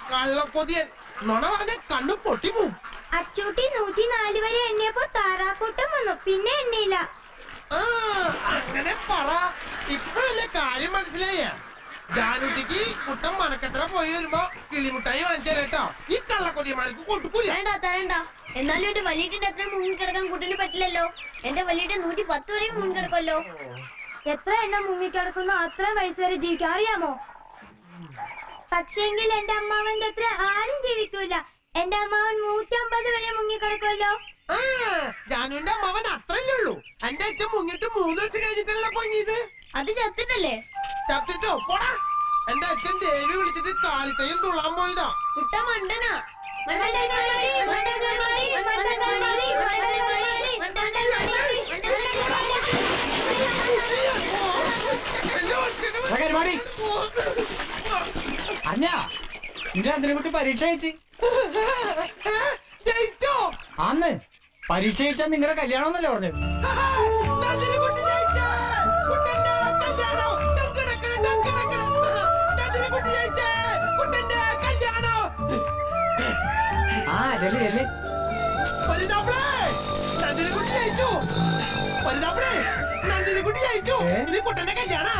കള്ളക്കൊതിയൻ നുണ പറഞ്ഞ കണ്ണു പൊട്ടിപ്പോവും അച്ചൂട്ടി നൂറ്റി നാല് വരെ എണ്ണിയപ്പോ താറാക്കൂട്ടം വന്നു പിന്നെ എണ്ണിയില്ല ആ, അങ്ങനെ പറ ഇപ്പോഴല്ലേ കാര്യം മനസ്സിലായ ജാനുട്ടിക്ക് കുട്ടം മനക്കത്ര പോയി വരുമ്പോ കിളിമുട്ടായി വാങ്ങിച്ചാൽ കേട്ടോ ഈ കള്ളക്കൊതിയന്മാർക്ക് കൊടുക്കൂല വേണ്ട തരണ്ട എന്നാലും എന്റെ വലിയട്ടിന്റെ അത്ര മുങ്ങിക്കിടക്കാൻ കുട്ടിന് പറ്റില്ലല്ലോ എന്റെ വലിയിട്ട് നൂറ്റി പത്ത് വരെ മുങ്ങിക്കിടക്കുമല്ലോ എത്ര എണ്ണം മുങ്ങിക്കിടക്കുന്നു അത്ര വയസ്സ് വരെ ജീവിക്കാം അറിയാമോ പക്ഷെങ്കിൽ എന്റെ അമ്മാവന്റെ അത്ര ആരും ജീവിക്കൂല എന്റെ അമ്മാവൻ നൂറ്റമ്പത് വരെ മുങ്ങിക്കിടക്കുമല്ലോ ആ ജാനുവിന്റെ അമ്മാവൻ അത്രല്ലേ ഉള്ളൂ എന്റെ അച്ഛൻ മുങ്ങിട്ട് മൂന്ന് ദിവസം കഴിഞ്ഞിട്ടല്ല പൊങ്ങിയത് അത് ചത്തിട്ടല്ലേ ചത്തിട്ടോ പോടാ എന്റെ അച്ഛൻ ദേവി വിളിച്ചിട്ട് കാലിത്തയും തുള്ളാൻ പോയതാ കുട്ട മണ്ടനാ മണ്ടന്മാരി, മണ്ടന്മാരി, മണ്ടന്മാരി, മണ്ടന്മാരി, മണ്ടന്മാരി, പരിപാടി അഞ്ഞാ നിന്റെ അതിനെ കുട്ടി പരീക്ഷ അയച്ച് ജയിച്ചോ അന്ന് പരീക്ഷ അയച്ചാൽ നിങ്ങളുടെ കല്യാണം എന്നല്ലേ പറഞ്ഞത് നന്ദിനി കുട്ടി ജയിച്ചേ. കുട്ടന്റെ കല്യാണം. ഡങ്കണക്കണ്, ഡങ്കണക്കണ്. നന്ദിനി കുട്ടി ജയിച്ചേ. കുട്ടന്റെ കല്യാണം. ആ ചെല്ലി ചെല്ലി വലുതാപ്പിളേ, നന്ദിനി കുട്ടി ജയിച്ചു. വലുതാപ്പിളേ, നന്ദിനി കുട്ടി ജയിച്ചു. ഏ? ഇനി കുട്ടന്റെ കല്യാണ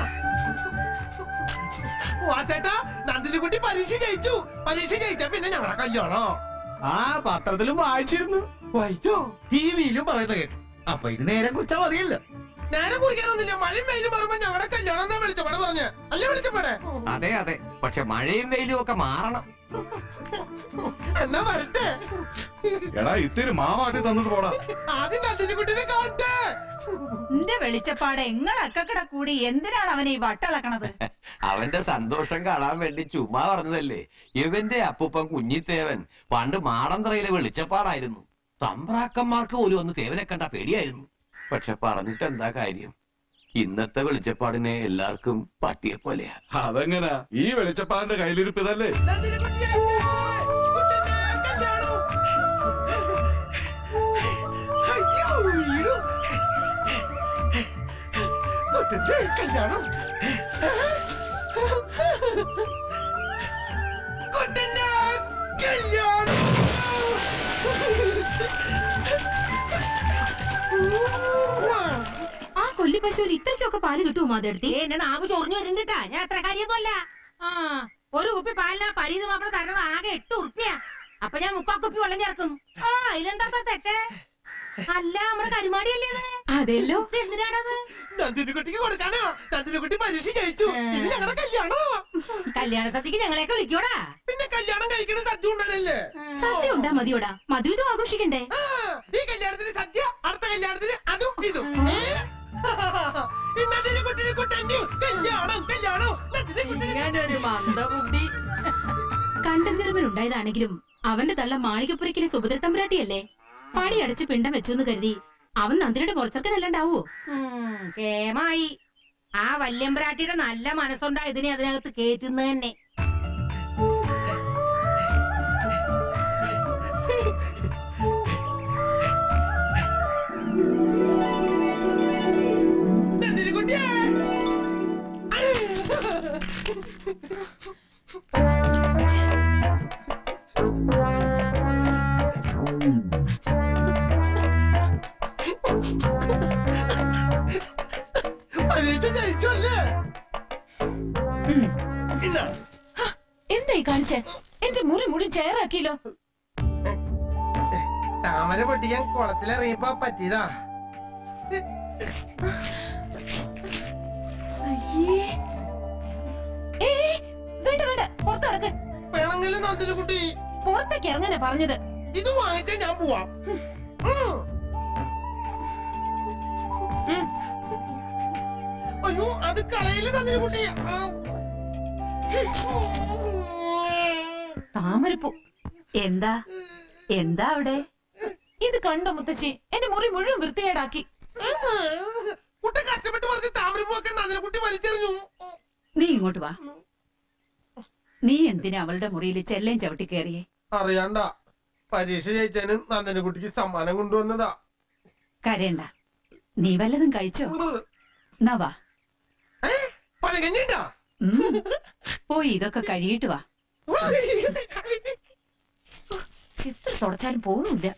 വാസേട്ടാ നന്ദിനി കുട്ടി പരീക്ഷ ജയിച്ചു പരീക്ഷ ജയിച്ച പിന്നെ ഞങ്ങളുടെ കല്യാണോ ആ പത്രത്തിലും വായിച്ചിരുന്നു വായിച്ചോ ടി വിയിലും പറയുന്ന കേട്ടു അപ്പൊ ഇത് നേരെ കുറിച്ചാ മതിയല്ലോ നേരെ കുറിക്കാനൊന്നുമില്ല മഴയും വെയിലും പറയുമ്പോ ഞങ്ങളുടെ കല്യാണം എന്നാ വിളിച്ചപ്പാടെ പറഞ്ഞ അല്ലേ വിളിച്ചപ്പാടെ അതെ അതെ പക്ഷെ മഴയും വെയിലും ഒക്കെ മാറണം എന്നാ വരട്ടെ എടാ ഇത്തിരി മാവാട്ടി തന്നിട്ട് പോടാ ആദ്യം നന്ദിനി കുട്ടീനെ കാണട്ടെ നിന്റെ വെളിച്ചപ്പാട് എങ്ങളക്കക്കട കൂടി എന്തിനാണ് അവനെ ഈ വട്ടളക്കണത് അവന്റെ സന്തോഷം കാണാൻ വേണ്ടി ചുമ്മാ പറഞ്ഞതല്ലേ ഇവന്റെ അപ്പൂപ്പൻ കുഞ്ഞിത്തേവൻ പണ്ട് മാടന്തറയിലെ വെളിച്ചപ്പാടായിരുന്നു തമ്പ്രാക്കന്മാർക്ക് പോലും ഒന്ന് തേവനെ കണ്ട പേടിയായിരുന്നു പക്ഷെ പറഞ്ഞിട്ട് എന്താ കാര്യം ഇന്നത്തെ വെളിച്ചപ്പാടിനെ എല്ലാവർക്കും പട്ടിയെ പോലെയാ അതെങ്ങനാ ഈ വെളിച്ചപ്പാടിന്റെ കയ്യിലിരിപ്പ് ഇതല്ലേ നന്ദിനി കുട്ടിയായിട്ടേ. കുട്ടന്റെ കല്യാണം. അയ്യോ, വീണു. കുട്ടന്റെ കല്യാണം. കുട്ടന്റെ കല്യാണം. ആ കൊല്ലിപ്പശുവിൽ ഇത്രയ്ക്കൊക്കെ പാല് കിട്ടുമോ മാതെടുത്തി എന്നെ നാവ് ചൊറിഞ്ഞു വരുന്നുണ്ടാ ഞാൻ അത്ര കാര്യമൊന്നുമല്ല ആ ഒരു കുപ്പി പാലിനാ പരീത് മാപ്പിള തരണത് ആകെ എട്ട് ഉറുപ്പ്യ അപ്പൊ ഞാൻ മുക്കാ കുപ്പി വെള്ളം ചേർക്കും ആ ഇതിലെന്താ തെറ്റ് അല്ല നമ്മുടെ കരുമാടിയല്ലേ അത് അതെല്ലോ ഇത് എന്തിനാണത് നന്ദിനി കുട്ടിക്ക് കൊടുക്കാനാ നന്ദിനി കുട്ടി പരീക്ഷ ജയിച്ചു ഇത് ഞങ്ങളുടെ കല്യാണോ കല്യാണ സദ്യക്ക് ഞങ്ങളെയൊക്കെ വിളിക്കോടാ പിന്നെ കല്യാണം കഴിക്കണ സദ്യ ഉണ്ടാനല്ലേ സദ്യ ഉണ്ടാ മതിയോടാ മധു ഇതും ആഘോഷിക്കണ്ടേ ആ, ഈ കല്യാണത്തിന് സദ്യ അടുത്ത കല്യാണത്തിന് അതും ഇതും ഏ? ഈ നന്ദിനി കുട്ടിനെ കുട്ടന്റെ കല്യാണം കല്യാണം നന്ദിനി കുട്ടിനെ ഇങ്ങനൊരു മന്ദബുദ്ധി കണ്ടൻ ചെറുവൻ ഉണ്ടായതാണെങ്കിലും അവന്റെ തള്ള മാളികപ്പുരക്കിലെ സുഭദ്രത്തമ്പുരാട്ടിയല്ലേ പടി അടച്ച് പിണ്ടം വെച്ചു എന്ന് കരുതി അവൻ നന്ദിനിയുടെ പുറച്ചക്കനല്ലാണ്ടാവോ ഉം, കേമായി ആ വല്യമ്പ്രാട്ടിയുടെ നല്ല മനസ്സുണ്ടാ ഇതിനെ അതിനകത്ത് കേറ്റുന്നത് തന്നെ നന്ദിനി കുട്ടിയെ പരീക്ഷ ജയിച്ചു അല്ലേ ഉം. ഇല്ല എന്തായി കാണിച്ചേ എന്റെ മുറി മുറി ചേറാക്കിയല്ലോ താമര പൊട്ടിക്കാൻ കുളത്തിലിറങ്ങിയപ്പോ പറ്റിയതാ അയ്യേ ഏ വേണ്ട വേണ്ട പുറത്തിറക്ക് വേണമെങ്കിലും നന്ദിനി കുട്ടി പുറത്തേക്ക് ഇറങ്ങാനാ പറഞ്ഞത് ഇത് വാങ്ങിച്ചാ ഞാൻ പോവാം ഉം. ഉം. അയ്യോ അത് കളയില് നന്ദിനി കുട്ടി ആ. താമരപ്പൂ എന്താ എന്താ അവിടെ ഇത് കണ്ടോ മുത്തശ്ശി എന്റെ മുറി മുഴുവൻ വൃത്തികേടാക്കി കുട്ടി കഷ്ടപ്പെട്ട് പറഞ്ഞ് താമരപ്പൂക്കെ നന്ദിനി കുട്ടി വലിച്ചെറിഞ്ഞു നീ ഇങ്ങോട്ട് വാ നീ എന്തിനാ അവളുടെ മുറിയിൽ ചെല്ലേം ചവിട്ടി കയറിയേ അറിയണ്ട പരീക്ഷ ജയിച്ചതിന് നന്ദിനി കുട്ടിക്ക് സമ്മാനം കൊണ്ടുവന്നതാ കരയണ്ട നീ വല്ലതും കഴിച്ചോ എന്നാ വാ പഴകഞ്ഞിണ്ടാ ഉം. പോയി ഇതൊക്കെ കഴിയിട്ട് വാ എത്ര തുടച്ചാലും പോണില്ല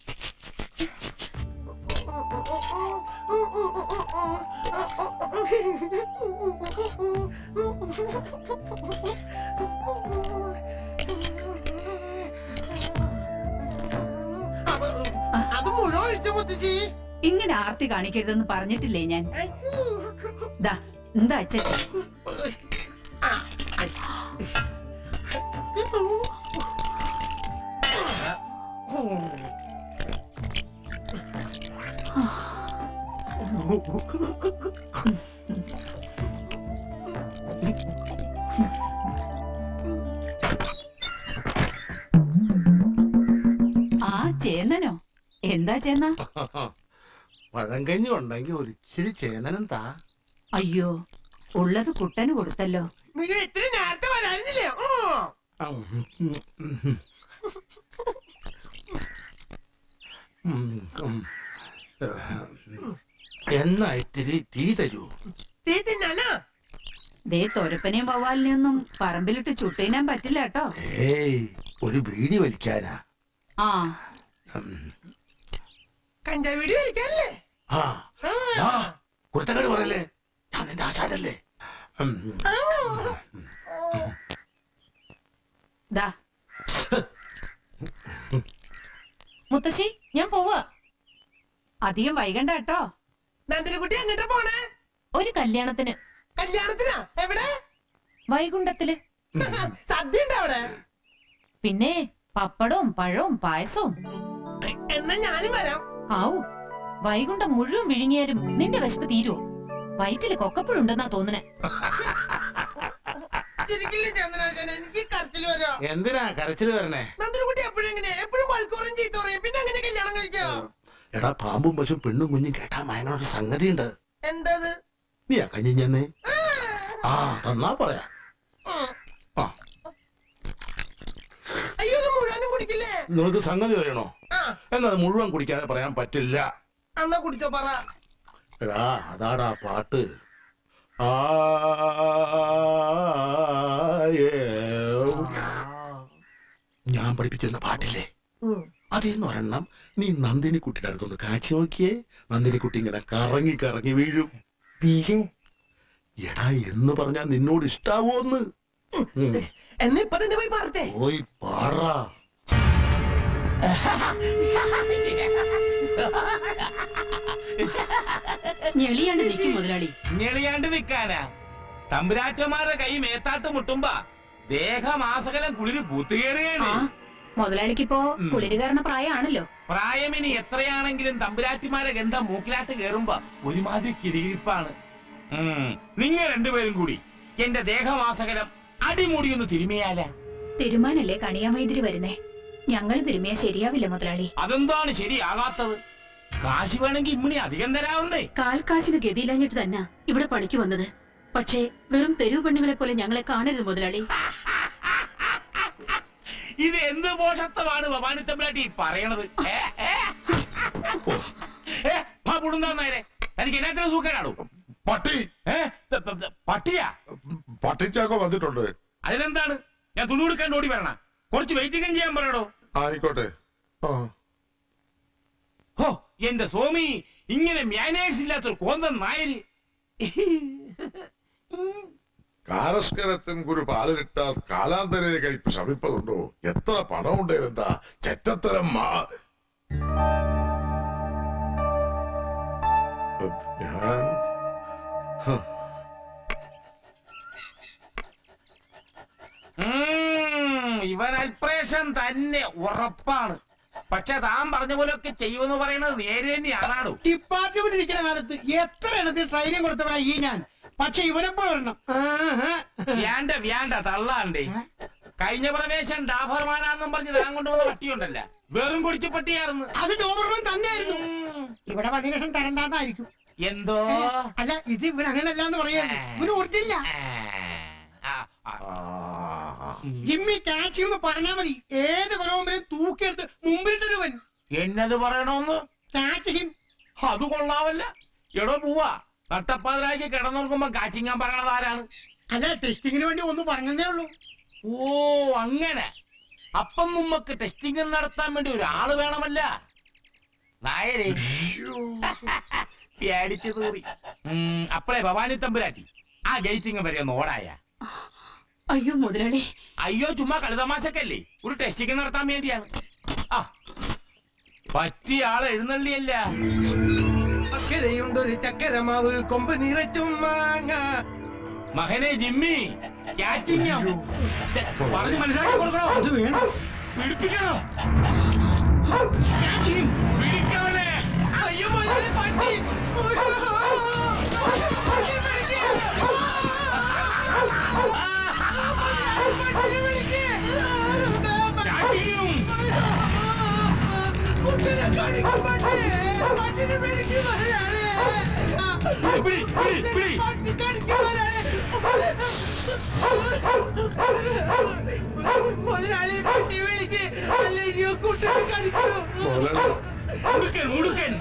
അത് മുഴുവൻ ഒഴിച്ചു മുത്തശ്ശി ഇങ്ങനെ ആർത്തി കാണിക്കരുതെന്ന് പറഞ്ഞിട്ടില്ലേ ഞാൻ ദാ എന്താ അച്ഛൻ ആ ചേന്നനോ എന്താ ചേന്ന പഴങ്കഞ്ഞി ഉണ്ടെങ്കിൽ ഒരു ഇച്ചിരി ചേനനും താ അയ്യോ ഉള്ളത് കുട്ടന് കൊടുത്തല്ലോ നിങ്ങൾ ഇത്തിരി നേരത്തെ വരാനില്ലേ എന്നാ ഇത്തിരി തീ തരൂ തീ തിന്നാനാ ദേ തൊരപ്പനെയും വവ്വാലിനെയൊന്നും പറമ്പിലിട്ട് ചുട്ടേനാൻ പറ്റില്ല കേട്ടോ ഏയ് ഒരു ബീഡി വലിക്കാനാ ആ കഞ്ചാവീടി വലിക്കാനല്ലേ ആ കുർത്തക്കേട് പറയല്ലേ ഞാൻ എന്റെ ആശാരല്ലേ ദാ മുത്തശ്ശി ഞാൻ പോവാ അധികം വൈകണ്ട കേട്ടോ നന്ദിനിക്കുട്ടി എങ്ങോട്ടാ പോണേ ഒരു കല്യാണത്തിന് കല്യാണത്തിനാ എവിടെ വൈകുണ്ഠത്തില് സദ്യ ഉണ്ട് അവിടെ പിന്നെ പപ്പടവും പഴവും പായസവും എന്നാ ഞാനും വരാം ആവു വൈകുണ്ഠം മുഴുവൻ വിഴുങ്ങിയാലും നിന്റെ വിശപ്പ് തീരുവോ വയറ്റില് കൊക്കപ്പുഴുണ്ടെന്നാ തോന്നണേ ശരിക്കില്ലേ ചന്ദ്രനാശൻ എനിക്ക് കരച്ചിൽ വരോ എന്തിനാ കരച്ചില് വരണേ നന്ദിനിക്കുട്ടി എപ്പോഴും എങ്ങനെ എപ്പോഴും വഴക്കോറും ചീത്ത പറയും പിന്നെ അങ്ങനെ കല്യാണം കഴിക്കോ എടാ പാമ്പും പശും പെണ്ണും കുഞ്ഞും കേട്ടാ മയങ്ങണ ഒരു സംഗതി ഉണ്ട് എന്തത് നീ ആ കഞ്ഞി ചെന്നേ ആ തന്നാ പറയാ ആ. അയ്യോ ഇത് മുഴുവനും കുടിക്കില്ലേ നിനക്ക് സംഗതി അറിയണോ ആ എന്നാ അത് മുഴുവൻ കുടിക്കാതെ പറയാൻ പറ്റില്ല എന്നാ കുടിച്ചോ പറ എടാ അതാടാ പാട്ട് ആ ഞാൻ പഠിപ്പിച്ചിരുന്ന പാട്ടില്ലേ അതേന്ന് ഒരെണ്ണം നീ നന്ദിനി കുട്ടിയുടെ അടുത്തൊന്ന് കാച്ചി നോക്കിയേ നന്ദിനി കുട്ടി ഇങ്ങനെ കറങ്ങി കറങ്ങി വീഴും എടാ എന്ന് പറഞ്ഞാ നിന്നോട് ഇഷ്ടാവോന്ന് ഉം. എന്നാ ഇപ്പൊ തന്നെ പോയി പാടത്തെ പോയി പാടാ ഞെളിയാണ്ട് നിൽക്കും മുതലാളി ഞെളിയാണ്ട് നിൽക്കാനാ തമ്പുരാറ്റന്മാരുടെ കൈ മേത്താട്ട് മുട്ടുമ്പോ ദേഹമാസകലം കുളിര് പൂത്തുകയറുകയാണ് ആ മുതലാളിക്കിപ്പോ ഉം. കുളിര് കയറുന്ന പ്രായമാണല്ലോ പ്രായമിനി എത്രയാണെങ്കിലും തമ്പുരാറ്റിമാരെ ഗന്ധം മൂക്കിലാട്ട് കയറുമ്പോ ഒരുമാതിരി കിരികിരിപ്പാണ് ഉം. നിങ്ങൾ രണ്ടുപേരും കൂടി എന്റെ ദേഹമാസകലം അടിമുടി ഒന്ന് തിരുമിയാല തിരുമാനല്ലേ കണിയാൻ വൈദ്യുതി വരുന്നേ ഞങ്ങൾ തിരുമിയാ ശരിയാവില്ല മുതലാളി അതെന്താണ് ശരിയാകാത്തത് കാശ് വേണമെങ്കിൽ ഇമ്മിണി അധികം തരാവുന്നേ കാൽക്കാശിന് ഗതിയിലഞ്ഞിട്ട് തന്നെ ഇവിടെ പണിക്ക് വന്നത് പക്ഷേ വെറും തെരുവ് പെണ്ണുങ്ങളെ പോലെ ഞങ്ങളെ കാണരുത് മുതലാളി ഇത് എന്ത് പോഷത്വമാണ് ഭവാനി തമ്പുരാട്ടി ഈ പറയണത് ഏ, ഏ? ഏ, ഭാ പുടുന്നാ നേരെ തനിക്ക് എന്നാത്തിന് സൂക്കനാണോ പട്ടി ഏ ത- ത- ത- പട്ടിയാ പട്ടിച്ചാക്കോ വന്നിട്ടുണ്ട് അതിനെന്താണ് ഞാൻ തുണി കൊടുക്കാൻ ഓടി വരണ കുറച്ച് വെയിറ്റിംഗും ചെയ്യാൻ പറയടോ ആയിക്കോട്ടെ ആ ഹോ എന്റെ സ്വാമി ഇങ്ങനെ മാനേഴ്സ് ഇല്ലാത്തൊരു കോന്തൻ നായര് കാരസ്കരത്തിൻ കുരു പാലിലിട്ടാൽ കാലാന്തരെ കയ്പ് ശമിപ്പതുണ്ടോ എത്ര പണമുണ്ട് എന്താ ചെറ്റത്തരം മാ ഞാൻ ഹ, ഉം, ഇവൻ അൽപ്രേഷൻ തന്നെ ഉറപ്പാണ് പക്ഷെ താൻ പറഞ്ഞ പോലെയൊക്കെ ചെയ്യുമെന്ന് പറയുന്നത് നേരെ തന്നെയാണാടോ ഡിപ്പാർട്ട്മെന്റ് ഇരിക്കുന്ന കാലത്ത് എത്ര എണ്ണത്തിൽ ട്രെയിനിങ് കൊടുത്തവരാ ഈ ഞാൻ പക്ഷെ ഇവനെപ്പോ വരണം ആഹാ. വ്യാണ്ട വ്യാണ്ട തള്ളാണ്ടേ കഴിഞ്ഞ പ്രവേശം ഡാഫർമാനാന്നും പറഞ്ഞ് താൻ കൊണ്ടുവന്ന പട്ടിയുണ്ടല്ല വെറും കുടിച്ച പട്ടിയായിരുന്നു അത് ഡോബർമാൻ തന്നെയായിരുന്നു ഉം. ഇവിടെ പതിനു ലക്ഷം തരണ്ടാന്നായിരിക്കും എന്തോ അല്ല ഇത് ഇവൻ അങ്ങനല്ല എന്ന് പറയായിരുന്നു ഇവന് ഓർത്തില്ല ആ, ആ, ആ. ആ, ജിമ്മി കാച്ചി എന്ന് പറഞ്ഞാ മതി ഏത് കൊലവുമ്പലും തൂക്കിയെടുത്ത് മുമ്പിലിട്ടൊരുവൻ എന്നത് പറയണോന്ന് കാച്ച് ഹിം അത് കൊള്ളാവല്ല എടോ പോവാ നട്ടപ്പാതിരാക്കി കിടന്നുറങ്ങുമ്പോ കാച്ചിങ്ങാൻ പറയണത് ആരാണ് അല്ല ടെസ്റ്റിങ്ങിന് വേണ്ടി ഒന്ന് പറഞ്ഞതേ ഉള്ളൂ ഓ അങ്ങനെ അപ്പം നമ്മക്ക് ടെസ്റ്റിംഗ് നടത്താൻ വേണ്ടി ഒരാള് വേണമല്ല നായരെ പേടിച്ചു തൂറി ഉം, അപ്പളേ ഭവാനി തമ്പുരാറ്റി ആ ഗേറ്റിംഗ് വരെ ഒന്ന് ഓടായ അയ്യോ മുതലാളി അയ്യോ ചുമ്മാ കളിതമാശക്കല്ലേ ഒരു ടെസ്റ്റിംഗ് നടത്താൻ വേണ്ടിയാണ് ആ പറ്റിയ ആള് എഴുന്നള്ളിയല്ല അക്കരയുണ്ടൊരു ചക്കരമാവ് കൊമ്പ് നിറച്ചും മാങ്ങ മകനെ ജിമ്മി ക്യാച്ചിങ് പറഞ്ഞു മനസ്സിലാക്കി കൊടുക്കണോ അത് വേണം പിടിപ്പിക്കണോ പിടിക്കവനെ അയ്യോ മുതലാളി പട്ടി പട്ടി പിടിക്ക്. പട്ടിനെ പിടിക്ക്. ക്യാച്ചിങ്ങും കുട്ടിനെ കടിക്കും പട്ടി. പട്ടിനെ പിടിക്ക് മുതലാളി. പിടി പിടി പിടി പട്ടി കടിക്കും മുതലാളി. മുതലാളി പട്ടി വിളിക്ക് അല്ലെങ്കിൽ കുട്ടിനെ കടിക്കും മുതലാളി മുടുക്കൻ മുടുക്കൻ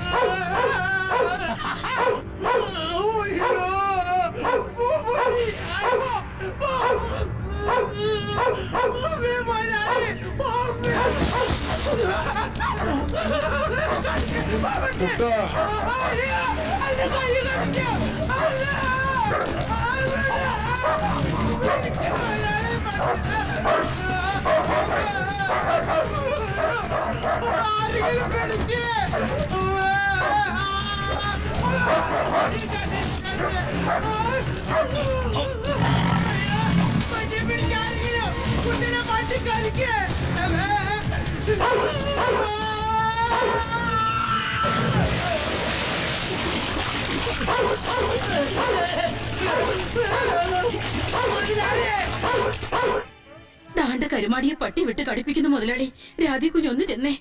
കുട്ടാ ആരെങ്കിലും പിടിക്ക് പട്ടി പിടിക്കാരെങ്കിലും കുട്ടിനെ പട്ടി കളിക്ക് ദാണ്ട കരുമാടിയെ പട്ടി വിട്ട് കടിപ്പിക്കുന്നു മുതലാളി രാധി കുഞ്ഞൊന്ന് ചെന്നേ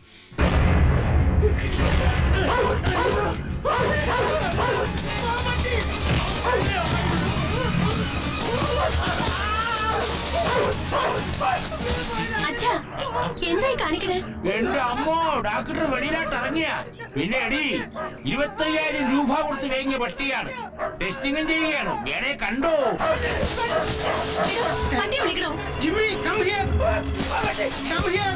അച്ഛാ എന്തായി കാണിക്കണേ എന്റെ അമ്മോ ഡാക്ടർ വെളിയിലാട്ട് ഇറങ്ങിയ പിന്നെ എടി ഇരുപത്തയ്യായിരം രൂപ കൊടുത്ത് വേങ്ങിയ പട്ടിയാണ് ടെസ്റ്റിംഗും ചെയ്യുകയാണ് വേണേ കണ്ടോ പട്ടിയെ വിളിക്കണോ Jimmy come here come here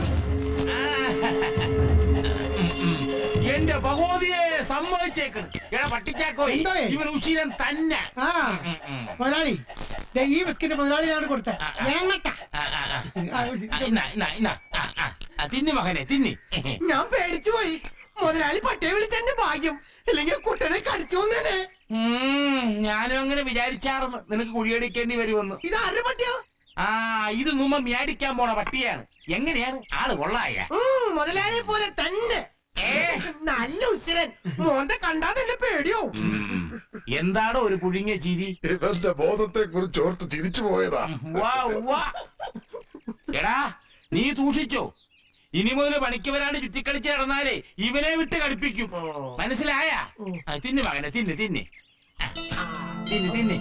ഉം, ഉം. എന്റെ ഭഗവതിയെ സമ്മതിച്ചേക്കണം എടാ പട്ടിച്ചാക്കോ എന്തായി? ഇവൻ ഉശീലൻ തന്നെ ആ ഉം, ഉം. മുതലാളി ദേ ഈ ബിസ്ക്കറ്റ് മുതലാളിയാണ് കൊടുത്തത് ആ, ആ. ഇണങ്ങട്ട ആ, ആ, ആ. ആ, ഇന്നാ, ഇന്നാ, ഇന്നാ. ആ, ആ. ആ, തിന്ന് മകനെ തിന്നി ഞാൻ പേടിച്ചു പോയി മുതലാളി പട്ടിയെ വിളിച്ചെന്റെ ഭാഗ്യം ഇല്ലെങ്കിൽ കുട്ടനെ കടിച്ചു തന്നെ ഉം, ഞാനും അങ്ങനെ വിചാരിച്ചാർന്ന് നിനക്ക് കുഴിയടിക്കേണ്ടി വരുമെന്ന് ഇത് ആരുടെ പട്ടിയാ ആ ഇത് നുമ്മ മേടിക്കാൻ പോണ പട്ടിയാണ് എങ്ങനെയാണ് ആള് കൊള്ളായ ഉം, മുതലാളിയെ പോലെ തന്നെ ഏ നല്ല ഉശിരൻ മോന്റെ കണ്ടാ തന്നെ പേടിയോ എന്താണ് ഒരു പുഴുങ്ങിയ ചിരി ഇവന്റെ ബോധത്തെ കുറിച്ച് ഓർത്ത് ചിരിച്ചു പോയതാ വാ, വാ. എടാ നീ സൂക്ഷിച്ചോ ഇനി മുതൽ പണിക്ക് വരാണ്ട് ചുറ്റിക്കളിച്ച് നടന്നാലേ ഇവനെ വിട്ട് കളിപ്പിക്കും മനസ്സിലായ തിന്ന് മകനെ തിന്ന് തിന്ന് ആ, തിന്ന് തിന്ന്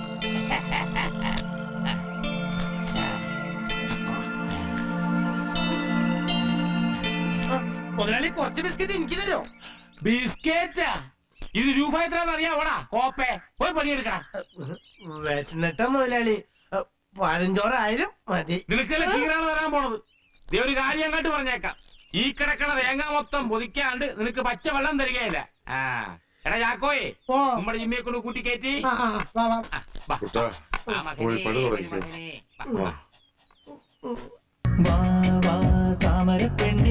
മുതലാളി കുറച്ച് ബിസ്ക്കറ്റ് എനിക്ക് തരോ ബിസ്കറ്റാ ഇത് രൂപ എത്രയാണെന്ന് അറിയാവോടാ കോപ്പെ പോയി പണിയെടുക്കണം വിശന്നിട്ട മുതലാളി പഴഞ്ചോറായാലും മതി നിനക്കല്ല കീറാണ് വരാൻ പോണത് ദേ ഒരു കാര്യം അങ്ങോട്ട് പറഞ്ഞേക്കാം ഈ കിടക്കണ തേങ്ങ മൊത്തം പൊതിക്കാണ്ട് നിനക്ക് പച്ച വെള്ളം തരികയില്ല ആ എടാ ചാക്കോയെ ഓ നമ്മുടെ ജിമ്മിയെ കൊണ്ട് കൂട്ടിക്കയറ്റി ആ ആ വാ വാ ആ, വാ. കുട്ടാ ആ, മകനേ, പോയി പണി തുടങ്ങിക്കോ മകനേ. വാ. വാ വാ വാ താമര പെണ്ണെ